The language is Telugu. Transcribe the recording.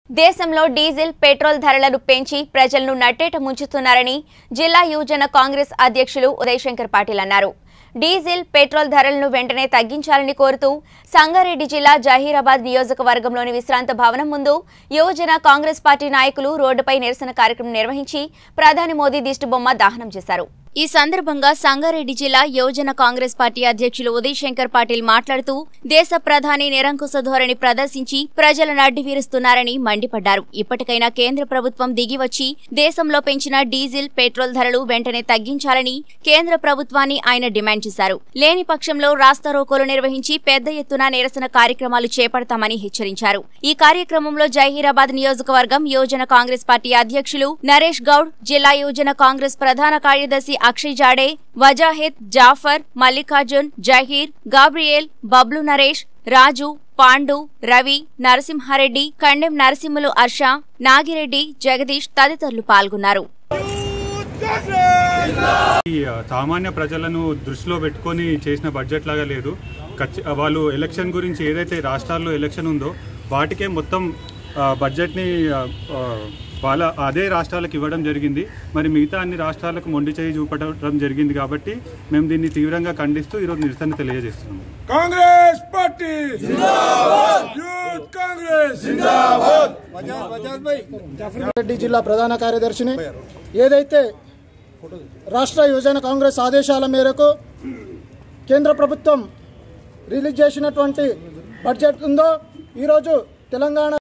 దేశంలో డీజిల్ పెట్రోల్ ధరలను పెంచి ప్రజలను నట్టేట ముంచుతున్నారని జిల్లా యువజన కాంగ్రెస్ అధ్యక్షులు ఉదయశంకర్ పాటిల్ అన్నారు డీజిల్ పెట్రోల్ ధరలను వెంటనే తగ్గించాలని కోరుతూ సంగారెడ్డి జిల్లా జహీరాబాద్ నియోజకవర్గంలోని విశ్రాంత భవనం ముందు యువజన కాంగ్రెస్ పార్టీ నాయకులు రోడ్డుపై నిరసన కార్యక్రమం నిర్వహించి ప్రధాని మోదీ దిష్టిబొమ్మ దహనం చేశారు ఈ సందర్భంగా సంగారెడ్డి జిల్లా యువజన కాంగ్రెస్ పార్టీ అధ్యక్షులు ఉదయ్ శంకర్ పాటిల్ మాట్లాడుతూ దేశ ప్రధాని నిరంకుశ ధోరణి ప్రదర్శించి ప్రజలను అడ్డివీరుస్తున్నారని మండిపడ్డారు ఇప్పటికైనా కేంద్ర ప్రభుత్వం దిగివచ్చి దేశంలో పెంచిన డీజిల్ పెట్రోల్ ధరలు వెంటనే తగ్గించాలని కేంద్ర ప్రభుత్వాన్ని ఆయన డిమాండ్ చేశారు లేని పక్షంలో రాస్తారోకోలు నిర్వహించి పెద్ద ఎత్తున నిరసన కార్యక్రమాలు చేపడతామని హెచ్చరించారు ఈ కార్యక్రమంలో జహీరాబాద్ నియోజకవర్గం యువజన కాంగ్రెస్ పార్టీ అధ్యక్షులు నరేష్ గౌడ్ జిల్లా యువజన కాంగ్రెస్ ప్రధాన కార్యదర్శి అక్షయ్ జాడే వజాహిద్ జాఫర్ మల్లికార్జున్ జహీర్ గాబ్రియేల్ బబ్లు నరేష్ రాజు పాండు రవి నరసింహారెడ్డి కండెం నరసింహులు హర్ష నాగిరెడ్డి జగదీష్ తదితరులు పాల్గొన్నారు ఈ ఆ, సామాన్య ప్రజలను దృష్టిలో పెట్టుకొని చేసిన బడ్జెట్ లాగా లేదు ఖచ్చి- వాళ్ళు ఎలక్షన్ గురించి ఏదైతే రాష్ట్రాల్లో ఎలక్షన్ ఉందో వాటికే మొత్తం ఆ, బడ్జెట్ని ఆ, ఆ, వాళ్ళ అదే రాష్ట్రాలకు ఇవ్వడం జరిగింది మరి మిగతా అన్ని రాష్ట్రాలకు మొండి చేయి చూపడం జరిగింది కాబట్టి మేము దీన్ని తీవ్రంగా ఖండిస్తూ ఈరోజు నిరసన తెలియజేస్తున్నాము కాంగ్రెస్ పార్టీ యూత్ కాంగ్రెస్ రెడ్డి జిల్లా ప్రధాన కార్యదర్శిని ఏదైతే రాష్ట్ర యువజన కాంగ్రెస్ ఆదేశాల మేరకు కేంద్ర ప్రభుత్వం రిలీజ్ చేసినటువంటి బడ్జెట్ ఉందో ఈరోజు తెలంగాణ